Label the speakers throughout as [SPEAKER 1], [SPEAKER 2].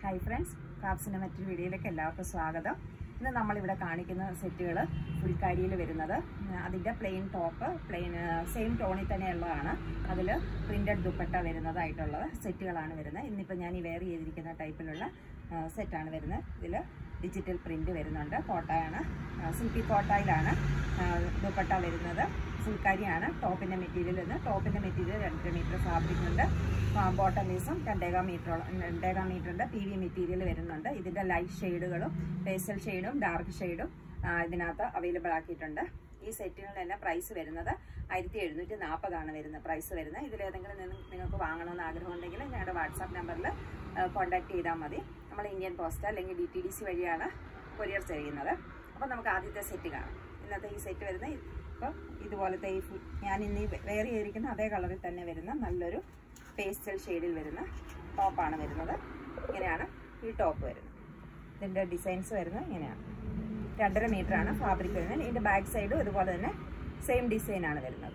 [SPEAKER 1] hi friends ക്രാഫ്റ്റ്സിൻ്റെ മറ്റൊരു വീഡിയോയിലേക്ക് എല്ലാവർക്കും സ്വാഗതം ഇന്ന് നമ്മളിവിടെ കാണിക്കുന്ന സെറ്റുകൾ ഫുൾക്കാരിയിൽ വരുന്നത് അതിൻ്റെ പ്ലെയിൻ ടോപ്പ് പ്ലെയിൻ സെയിം ടോണിൽ തന്നെയുള്ളതാണ് അതിൽ പ്രിൻറ്റഡ് ദുപ്പട്ട വരുന്നതായിട്ടുള്ള സെറ്റുകളാണ് വരുന്നത് ഇന്നിപ്പോൾ ഞാൻ ഈ വെയർ ചെയ്തിരിക്കുന്ന ടൈപ്പിലുള്ള സെറ്റാണ് വരുന്നത് ഇതിൽ ഡിജിറ്റൽ പ്രിൻ്റ് വരുന്നുണ്ട് കോട്ടയാണ് സിൽക്കി കോട്ടയിലാണ് ദുപ്പട്ട വരുന്നത് ഫുൾക്കാരിയാണ് ടോപ്പിൻ്റെ മെറ്റീരിയൽ എന്ന് ടോപ്പിൻ്റെ മെറ്റീരിയൽ രണ്ടര മീറ്റർ ഫാബ്രിക് ഉണ്ട് ബോട്ടം പീസും രണ്ടേകാം മീറ്ററോളം രണ്ടേകാം മീറ്ററിൻ്റെ പി വി മെറ്റീരിയൽ വരുന്നുണ്ട് ഇതിൻ്റെ ലൈറ്റ് ഷെയ്ഡുകളും പേസ്റ്റൽ ഷെയ്ഡും ഡാർക്ക് ഷെയ്ഡും ഇതിനകത്ത് അവൈലബിൾ ആക്കിയിട്ടുണ്ട് ഈ സെറ്റിന് തന്നെ പ്രൈസ് വരുന്നത് ആയിരത്തി എഴുന്നൂറ്റി നാൽപ്പതാണ് വരുന്നത് പ്രൈസ് വരുന്നത് ഇതിലേതെങ്കിലും നിങ്ങൾക്ക് വാങ്ങണമെന്ന് ആഗ്രഹമുണ്ടെങ്കിൽ ഞങ്ങളുടെ വാട്സാപ്പ് നമ്പറിൽ കോൺടാക്ട് ചെയ്താൽ മതി നമ്മൾ ഇന്ത്യൻ പോസ്റ്റ് അല്ലെങ്കിൽ ഡി ടി ഡി സി വഴിയാണ് കൊറിയർ ചെയ്യുന്നത് അപ്പോൾ നമുക്ക് ആദ്യത്തെ സെറ്റ് കാണാം ഇന്നത്തെ ഈ സെറ്റ് വരുന്നത് ഇപ്പം ഇതുപോലത്തെ ഈ ഞാൻ ഇന്ന് വെയർ ചെയ്തിരിക്കുന്ന അതേ കളറിൽ തന്നെ വരുന്ന നല്ലൊരു പേസ്റ്റൽ ഷെയ്ഡിൽ വരുന്ന ടോപ്പാണ് വരുന്നത് ഇങ്ങനെയാണ് ഈ ടോപ്പ് വരുന്നത് ഇതിൻ്റെ ഡിസൈൻസ് വരുന്നത് ഇങ്ങനെയാണ് രണ്ടര മീറ്റർ ആണ് ഫാബ്രിക് വരുന്നത് ഇതിൻ്റെ ബാക്ക് സൈഡും ഇതുപോലെ തന്നെ സെയിം ഡിസൈൻ ആണ് വരുന്നത്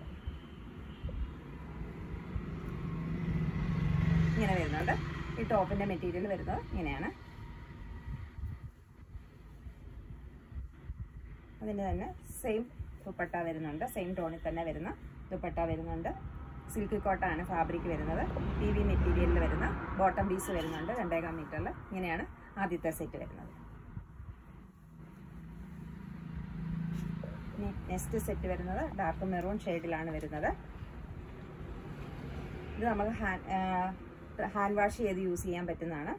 [SPEAKER 1] ഇങ്ങനെ വരുന്നുണ്ട് ഈ ടോപ്പിൻ്റെ മെറ്റീരിയൽ വരുന്നത് ഇങ്ങനെയാണ് അതിന് തന്നെ സെയിം ദുപ്പട്ട വരുന്നുണ്ട് സെയിം ടോണിൽ തന്നെ വരുന്ന ദുപ്പട്ട വരുന്നുണ്ട് സിൽക്ക് കോട്ടാണ് ഫാബ്രിക് വരുന്നത് പി വി മെറ്റീരിയലിൽ വരുന്ന ബോട്ടം പീസ് വരുന്നുണ്ട് രണ്ടേകാം മീറ്ററിൽ ഇങ്ങനെയാണ് ആദ്യത്തെ സെറ്റ് വരുന്നത് ഇനി നെക്സ്റ്റ് സെറ്റ് വരുന്നത് ഡാർക്ക് മെറൂൺ ഷെയ്ഡിലാണ് വരുന്നത് ഇത് നമുക്ക് ഹാൻഡ് ഹാൻഡ് വാഷ് ചെയ്ത് യൂസ് ചെയ്യാൻ പറ്റുന്നതാണ്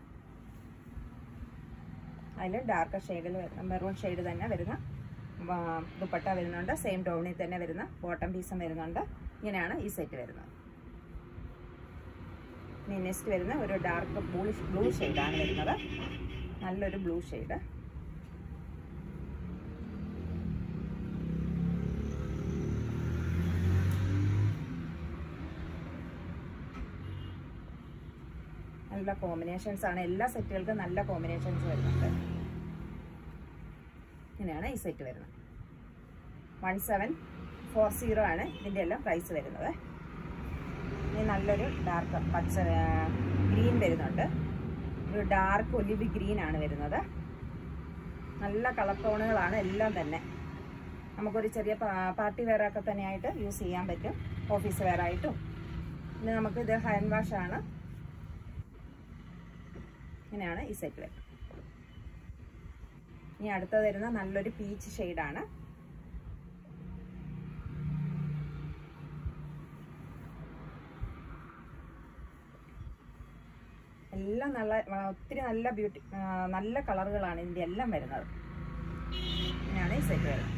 [SPEAKER 1] അതിൽ ഡാർക്ക് ഷെയ്ഡിൽ മെറൂൺ ഷെയ്ഡ് തന്നെ വരുന്ന ദുപ്പട്ട വരുന്നുണ്ട് സെയിം ടോണിൽ തന്നെ വരുന്ന ബോട്ടം പീസും വരുന്നുണ്ട് ഇങ്ങനെയാണ് ഈ സെറ്റ് വരുന്നത് ഇനി നെക്സ്റ്റ് വരുന്ന ഒരു ഡാർക്ക് ബ്ലൂ ബ്ലൂ ഷെയ്ഡാണ് വരുന്നത് നല്ലൊരു ബ്ലൂ ഷെയ്ഡ് നല്ല കോമ്പിനേഷൻസ് ആണ് എല്ലാ സെറ്റുകൾക്കും നല്ല കോമ്പിനേഷൻസ് വരുന്നുണ്ട് ഇങ്ങനെയാണ് ഈ സെറ്റ് വരുന്നത് വൺ സെവൻ ഫോർ സീറോ ആണ് ഇതിൻ്റെ എല്ലാം പ്രൈസ് വരുന്നത് ഇനി നല്ലൊരു ഡാർക്ക് പച്ച ഗ്രീൻ വരുന്നുണ്ട് ഒരു ഡാർക്ക് ഒലിവ് ഗ്രീൻ ആണ് വരുന്നത് നല്ല കളർ ടോണുകളാണ് എല്ലാം തന്നെ നമുക്കൊരു ചെറിയ പാർട്ടി വെയറൊക്കെ തന്നെയായിട്ട് യൂസ് ചെയ്യാൻ പറ്റും ഓഫീസ് വെയർ ആയിട്ടും ഇനി നമുക്കിത് ഹാൻഡ് വാഷ് ആണ് ഇങ്ങനെയാണ് ഈ സെറ്റ് വരുന്നത് ഇനി അടുത്തത് വരുന്ന നല്ലൊരു പീച്ച് ഷെയ്ഡാണ് എല്ലാം നല്ല ഒത്തിരി നല്ല ബ്യൂട്ടി നല്ല കളറുകളാണ് ഇതിൻ്റെ എല്ലാം വരുന്നത് ഇങ്ങനെയാണ് ഈ സെറ്റ് വരുന്നത്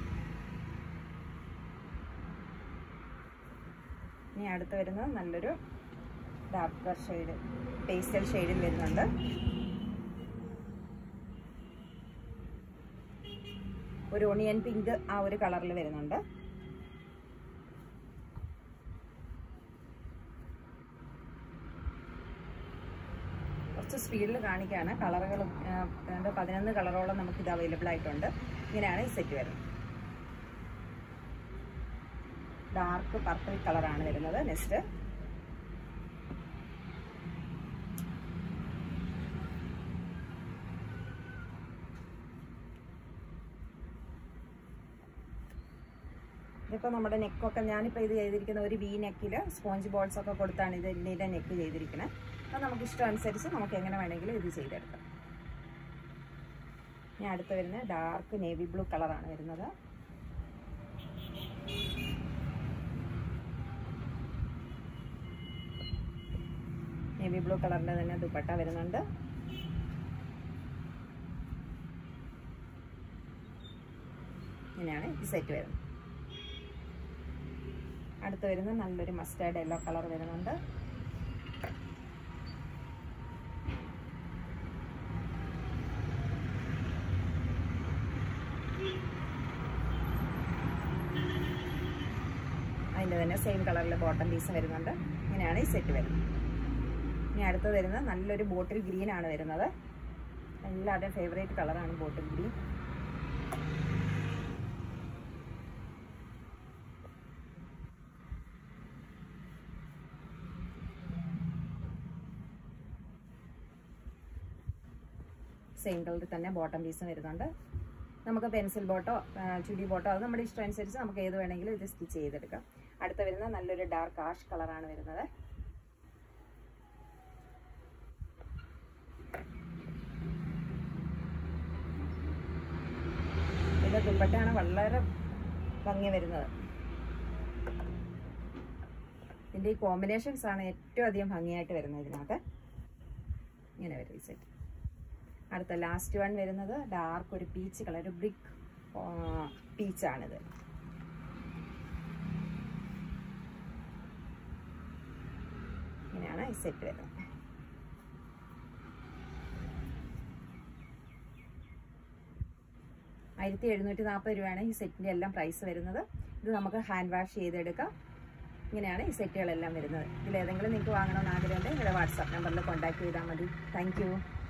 [SPEAKER 1] ഇനി അടുത്ത് വരുന്നത് നല്ലൊരു ഡാർക്ക് ഷെയ്ഡ് പേസ്റ്റൽ ഷെയ്ഡിൽ വരുന്നുണ്ട് ഒരു ഒണിയൻ പിങ്ക് ആ ഒരു കളറിൽ വരുന്നുണ്ട് കുറച്ച് സ്പീഡിൽ കാണിക്കുകയാണ് കളറുകൾ പതിനൊന്ന് കളറോളം നമുക്കിത് അവൈലബിൾ ആയിട്ടുണ്ട് ഇങ്ങനെയാണ് ഈ സെറ്റ് വരുന്നത് ഡാർക്ക് പർപ്പിൾ കളറാണ് വരുന്നത് നെക്സ്റ്റ് ഇതിപ്പോൾ നമ്മുടെ നെക്കൊക്കെ ഞാനിപ്പോൾ ഇത് ചെയ്തിരിക്കുന്ന ഒരു വി നെക്കിൽ സ്പോഞ്ച് ബോൾസ് ഒക്കെ കൊടുത്താണ് ഇത് ഇതിൻ്റെ നെക്ക് ചെയ്തിരിക്കുന്നത് അത് നമുക്ക് ഇഷ്ടം അനുസരിച്ച് നമുക്ക് എങ്ങനെ വേണമെങ്കിലും ഇത് ചെയ്തെടുക്കാം ഇനി അടുത്ത് വരുന്നത് ഡാർക്ക് നേവി ബ്ലൂ കളറാണ് വരുന്നത് നേവി ബ്ലൂ കളറിൻ്റെ തന്നെ ദുപ്പട്ട വരുന്നുണ്ട് ഇങ്ങനെയാണ് ഈ സെറ്റ് വരുന്നത് അടുത്ത് വരുന്ന നല്ലൊരു മസ്റ്റാർഡ് യെല്ലോ കളർ വരുന്നുണ്ട് അതിൻ്റെ തന്നെ സെയിം കളറിൽ ബോട്ടം പീസ് വരുന്നുണ്ട് ഇങ്ങനെയാണ് ഈ സെറ്റ് വരുന്നത് ഇനി അടുത്ത് വരുന്നത് നല്ലൊരു ബോട്ടിൽ ഗ്രീൻ ആണ് വരുന്നത് എല്ലാവരുടെയും ഫേവറേറ്റ് കളറാണ് ബോട്ടിൽ ഗ്രീൻ സെയിം കളറിൽ തന്നെ ബോട്ടം പീസും വരുന്നുണ്ട് നമുക്ക് പെൻസിൽ ബോട്ടോ ചുടി ബോട്ടോ അത് നമ്മുടെ ഇഷ്ടം അനുസരിച്ച് നമുക്ക് ഏത് വേണമെങ്കിലും ഇത് സ്റ്റിച്ച് ചെയ്തെടുക്കാം അടുത്ത വരുന്ന നല്ലൊരു ഡാർക്ക് ആഷ് കളറാണ് വരുന്നത് ഇതിന്റെ ദുപ്പട്ടയാണ് വളരെ ഭംഗി വരുന്നത് ഇതിന്റെ ഈ കോമ്പിനേഷൻസ് ആണ് ഏറ്റവും അധികം ഭംഗിയായിട്ട് വരുന്നത് ഇതിനകത്ത് ഇങ്ങനെ വരും ഈ സെറ്റ് അടുത്ത ലാസ്റ്റ് വൺ വരുന്നത് ഡാർക്ക് ഒരു പീച്ച് കളർ ഒരു ബ്രിക്ക് പീച്ചാണിത് ഇങ്ങനെയാണ് ഈ സെറ്റ് വരുന്നത് ആയിരത്തി എഴുന്നൂറ്റി നാൽപ്പത് രൂപയാണ് ഈ സെറ്റിൻ്റെ എല്ലാം പ്രൈസ് വരുന്നത് ഇത് നമുക്ക് ഹാൻഡ് വാഷ് ചെയ്തെടുക്കാം ഇങ്ങനെയാണ് ഈ സെറ്റുകളെല്ലാം വരുന്നത് ഇതിലേതെങ്കിലും നിങ്ങൾക്ക് വാങ്ങണമെന്ന് ആഗ്രഹമുണ്ടെങ്കിൽ നിങ്ങളുടെ വാട്സാപ്പ് നമ്പറിൽ കോൺടാക്ട് ചെയ്താൽ മതി താങ്ക്